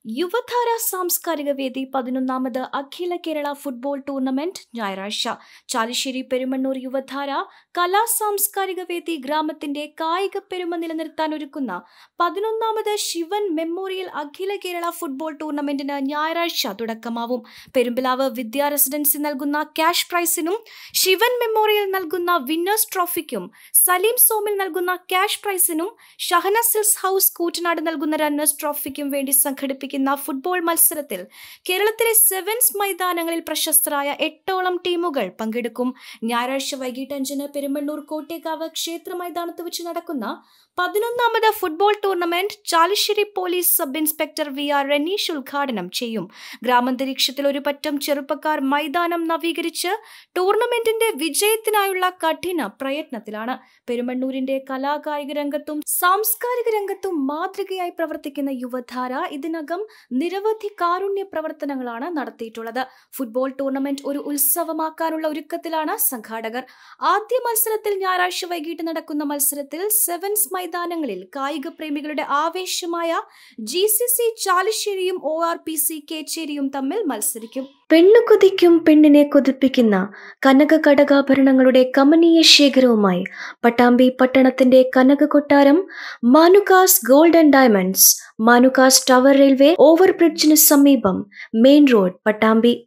യുവധാര സാംസ്കാരിക വേദി പതിനൊന്നാമത് അഖില കേരള ഫുട്ബോൾ ടൂർണമെന്റ് ഞായറാഴ്ച ചാലിശ്ശേരി പെരുമണ്ണൂർ യുവധാര കലാ സാംസ്കാരിക വേദി ഗ്രാമത്തിന്റെ കായിക പെരുമ നിലനിർത്താൻ ഒരുക്കുന്ന പതിനൊന്നാമത് ശിവൻ മെമ്മോറിയൽ അഖില കേരള ഫുട്ബോൾ ടൂർണമെന്റിന് ഞായറാഴ്ച തുടക്കമാവും പെരുമ്പിലാവ് വിദ്യാ റെസിഡൻസി നൽകുന്ന ക്യാഷ് പ്രൈസിനും ശിവൻ മെമ്മോറിയൽ നൽകുന്ന വിന്നേഴ്സ് ട്രോഫിക്കും സലീം സോമിൽ നൽകുന്ന ക്യാഷ് പ്രൈസിനും ഷഹന സിൽസ് ഹൗസ് കൂറ്റനാട് നൽകുന്ന റണ്ണേഴ്സ് ട്രോഫിക്കും വേണ്ടി സംഘടിപ്പിക്കുന്ന ഫുട്ബോൾ മത്സരത്തിൽ കേരളത്തിലെ സെവൻസ് മൈതാനങ്ങളിൽ പ്രശസ്തരായ എട്ടോളം ടീമുകൾ പങ്കെടുക്കും ഞായറാഴ്ച വൈകിട്ട് അഞ്ചിന് പെരുമണ്ണൂർ കോട്ടേക്കാവ് ക്ഷേത്ര മൈതാനത്ത് വെച്ച് നടക്കുന്ന പതിനൊന്നാമത് ഫുട്ബോൾ ടൂർണമെന്റ് Chalissery police sub inspector V R Ranish ഉദ്ഘാടനം ചെയ്യും ഗ്രാമാന്തരീക്ഷത്തിൽ ഒരു പറ്റം ചെറുപ്പക്കാർ മൈതാനം നവീകരിച്ച് ടൂർണമെന്റിന്റെ വിജയത്തിനായുള്ള കഠിന പ്രയത്നത്തിലാണ് പെരുമണ്ണൂരിന്റെ കലാകായിക രംഗത്തും സാംസ്കാരിക രംഗത്തും മാതൃകയായി പ്രവർത്തിക്കുന്ന യുവധാര ഇതിനകം നിരവധി കാരുണ്യ പ്രവർത്തനങ്ങളാണ് നടത്തിയിട്ടുള്ളത് ഫുട്ബോൾ ടൂർണമെന്റ് ഒരു ഉത്സവമാക്കാനുള്ള ഒരുക്കത്തിലാണ് സംഘാടകർ ആദ്യ മത്സരത്തിൽ ഞായറാഴ്ച വൈകിട്ട് നടക്കുന്ന മത്സരത്തിൽ സെവൻസ് മൈതാനങ്ങളിൽ കായിക പ്രേമികളുടെ ആവേശമായ ജി സി സി ചാലിശ്ശേരിയും ഒ ആർ പി സി കേച്ചേരിയും തമ്മിൽ മത്സരിക്കും പെണ്ണു കൊതിക്കും പെണ്ണിനെ കൊതിപ്പിക്കുന്ന കനക കടകാഭരണങ്ങളുടെ കമനീയ ശേഖരവുമായി പട്ടാമ്പി പട്ടണത്തിന്റെ കനക കൊട്ടാരം Manukas gold and diamonds Manukas tower railway ഓവർബ്രിഡ്ജിന് സമീപം മെയിൻ റോഡ് പട്ടാമ്പി